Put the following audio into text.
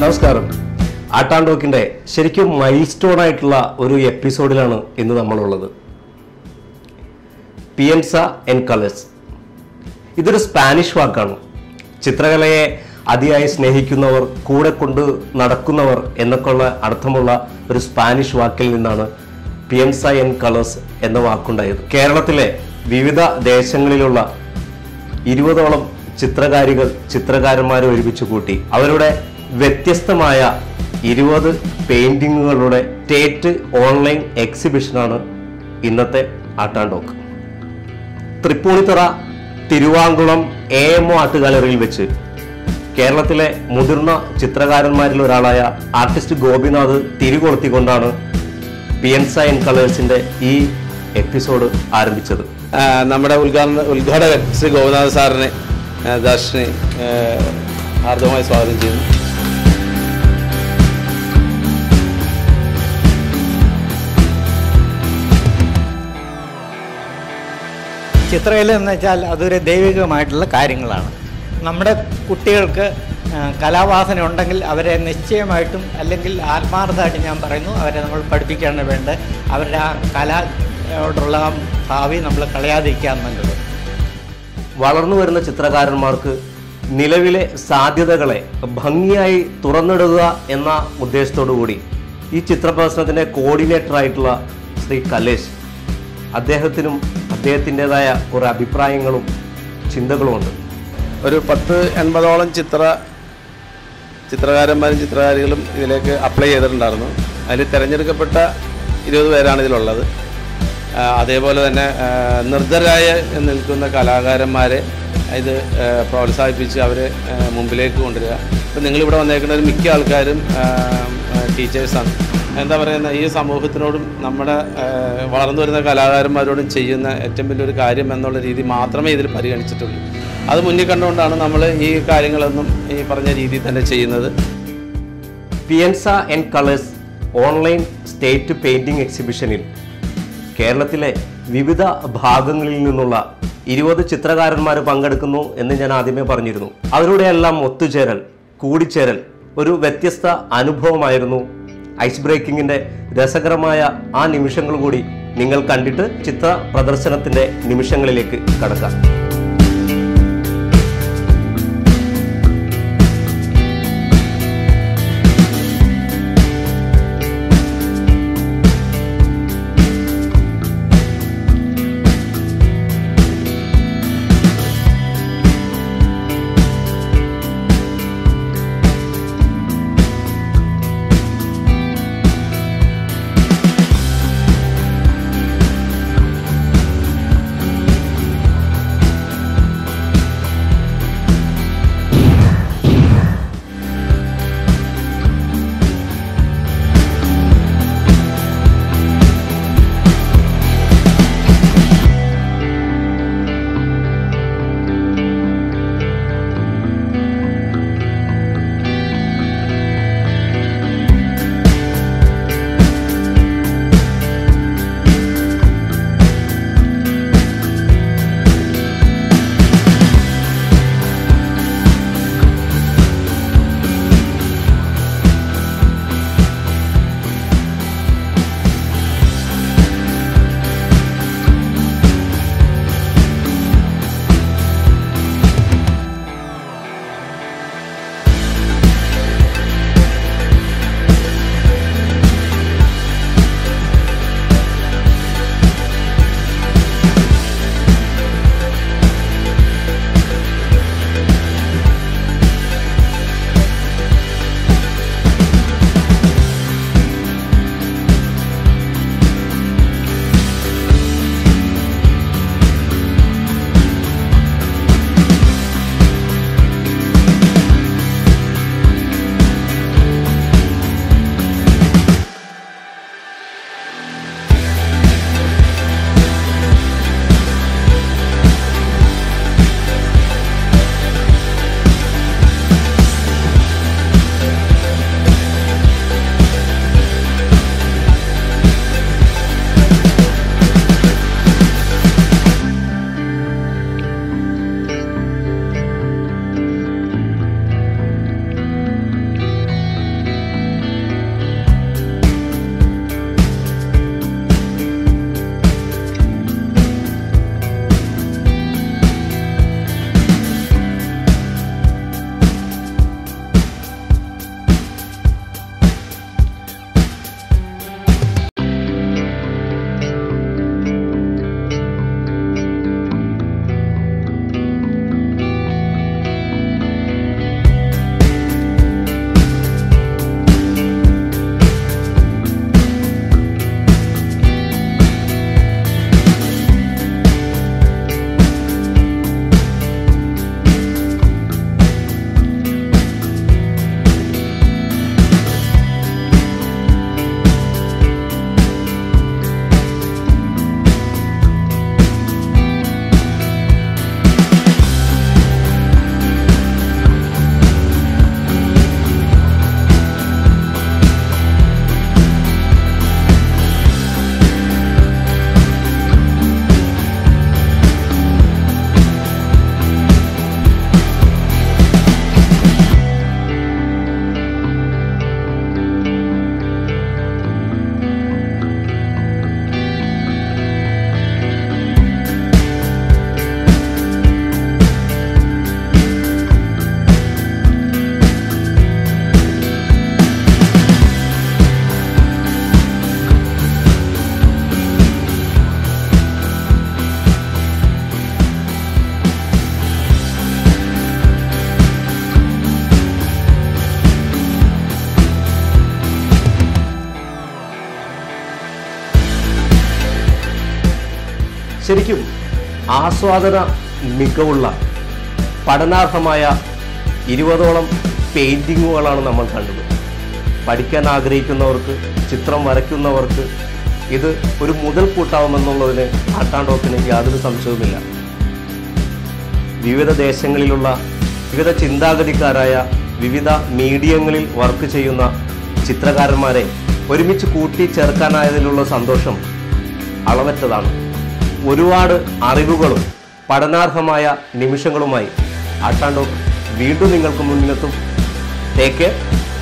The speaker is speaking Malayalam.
നമസ്കാരം ആട്ടാണ്ടോക്കിന്റെ ശരിക്കും മൈൽ സ്റ്റോൺ ആയിട്ടുള്ള ഒരു എപ്പിസോഡിലാണ് ഇന്ന് നമ്മളുള്ളത് പിയൻസ എൻ കളേഴ്സ് ഇതൊരു സ്പാനിഷ് വാക്കാണ് ചിത്രകലയെ അതിയായി സ്നേഹിക്കുന്നവർ കൂടെ കൊണ്ട് നടക്കുന്നവർ എന്നൊക്കെയുള്ള അർത്ഥമുള്ള ഒരു സ്പാനിഷ് വാക്കിൽ നിന്നാണ് പിയൻസ എൻ കളേഴ്സ് എന്ന വാക്കുണ്ടായത് കേരളത്തിലെ വിവിധ ദേശങ്ങളിലുള്ള ഇരുപതോളം ചിത്രകാരികൾ ചിത്രകാരന്മാരെ ഒരുമിച്ച് കൂട്ടി അവരുടെ വ്യത്യസ്തമായ ഇരുപത് പെയിന്റിങ്ങുകളുടെ സ്റ്റേറ്റ് ഓൺലൈൻ എക്സിബിഷനാണ് ഇന്നത്തെ ആട്ടാണ്ടോക്ക് Tripunithura Thiruvankulam A M O art ഗാലറിയിൽ വെച്ച് കേരളത്തിലെ മുതിർന്ന ചിത്രകാരന്മാരിൽ ഒരാളായ ആർട്ടിസ്റ്റ് ഗോപിനാഥ് തിരികൊളുത്തിക്കൊണ്ടാണ് പിയൻസ എൻ കളേഴ്സിന്റെ ഈ എപ്പിസോഡ് ആരംഭിച്ചത് ആ, നമ്മുടെ ഉദ്ഘാടന ഉദ്ഘാടകൻ ശ്രീ ഗോപിനാഥ് സാറിനെ ആ, ദർശനെ ആ, ഹാർദവമായി സ്വാഗതം ചെയ്യുന്നു ചിത്രകല എന്ന് വെച്ചാൽ അതൊരു ദൈവികമായിട്ടുള്ള കാര്യങ്ങളാണ് നമ്മുടെ കുട്ടികൾക്ക് ആ, കലാവാസന ഉണ്ടെങ്കിൽ അവരെ നിശ്ചയമായിട്ടും അല്ലെങ്കിൽ ആത്മാർത്ഥമായിട്ട് ഞാൻ പറയുന്നു അവരെ നമ്മൾ പഠിപ്പിക്കാണ് വേണ്ടത് അവരുടെ ആ കലയോടുള്ള ആ ഭാവി നമ്മൾ കളയാതിരിക്കാൻ നല്ലത് വളർന്നു വരുന്ന ചിത്രകാരന്മാർക്ക് നിലവിലെ സാധ്യതകളെ ഭംഗിയായി തുറന്നിടുക എന്ന ഉദ്ദേശത്തോടു കൂടി ഈ ചിത്രപ്രദർശനത്തിന്റെ കോർഡിനേറ്റർ ആയിട്ടുള്ള ശ്രീ കലേഷ് അദ്ദേഹത്തിനും അദ്ദേഹത്തിൻ്റെതായ കുറേ അഭിപ്രായങ്ങളും ചിന്തകളുമുണ്ട് ഒരു പത്ത് എൺപതോളം ചിത്ര ചിത്രകാരന്മാരും ചിത്രകാരികളും ഇതിലേക്ക് അപ്ലൈ ചെയ്തിട്ടുണ്ടായിരുന്നു അതിൽ തിരഞ്ഞെടുക്കപ്പെട്ട ഇരുപത് പേരാണ് ഇതിലുള്ളത് ആ, അതേപോലെ തന്നെ ആ, നിർദ്ധരായ നിൽക്കുന്ന കലാകാരന്മാരെ ഇത് ആ, പ്രോത്സാഹിപ്പിച്ച് അവരെ ആ, മുമ്പിലേക്ക് കൊണ്ടുവരിക ഇപ്പം നിങ്ങളിവിടെ വന്നേക്കുന്ന ഒരു മിക്ക ആൾക്കാരും ടീച്ചേഴ്സാണ് എന്താ പറയുന്ന ഈ സമൂഹത്തിനോടും നമ്മുടെ ആ, വളർന്നു വരുന്ന കലാകാരന്മാരോടും ചെയ്യുന്ന ഏറ്റവും വലിയൊരു കാര്യം എന്നുള്ള രീതി മാത്രമേ ഇതിൽ പരിഗണിച്ചിട്ടുള്ളൂ അത് മുന്നിൽ കണ്ടുകൊണ്ടാണ് നമ്മൾ ഈ കാര്യങ്ങളൊന്നും ഈ പറഞ്ഞ രീതിയിൽ തന്നെ ചെയ്യുന്നത് പിയൻസ and colours online state painting എക്സിബിഷനിൽ കേരളത്തിലെ വിവിധ ഭാഗങ്ങളിൽ നിന്നുള്ള ഇരുപത് ചിത്രകാരന്മാർ പങ്കെടുക്കുന്നു എന്ന് ഞാൻ ആദ്യമേ പറഞ്ഞിരുന്നു അവരുടെ എല്ലാം ഒത്തുചേരൽ കൂടിച്ചേരൽ ഒരു വ്യത്യസ്ത അനുഭവമായിരുന്നു ഐസ് ബ്രേക്കിങ്ങിന്റെ രസകരമായ ആ നിമിഷങ്ങൾ കൂടി നിങ്ങൾ കണ്ടിട്ട് ചിത്ര പ്രദർശനത്തിന്റെ നിമിഷങ്ങളിലേക്ക് കടക്കാം ശരിക്കും ആസ്വാദന മികവുള്ള പഠനാർഹമായ ഇരുപതോളം പെയിൻറ്റിങ്ങുകളാണ് നമ്മൾ കണ്ടത് പഠിക്കാൻ ആഗ്രഹിക്കുന്നവർക്ക് ചിത്രം വരയ്ക്കുന്നവർക്ക് ഇത് ഒരു മുതൽ കൂട്ടാവുമെന്നുള്ളതിന് ആട്ടാണ്ടോക്കിന് യാതൊരു സംശയവുമില്ല വിവിധ ദേശങ്ങളിലുള്ള വിവിധ ചിന്താഗതിക്കാരായ വിവിധ മീഡിയങ്ങളിൽ വർക്ക് ചെയ്യുന്ന ചിത്രകാരന്മാരെ ഒരുമിച്ച് കൂട്ടി ചേർക്കാനായതിലുള്ള സന്തോഷം അളവറ്റതാണ് ഒരുപാട് അറിവുകളും പഠനാർഹമായ നിമിഷങ്ങളുമായി ആട്ടാണ്ടോക്ക് വീണ്ടും നിങ്ങൾക്ക് മുന്നിലെത്തും ടേക്ക് കെയർ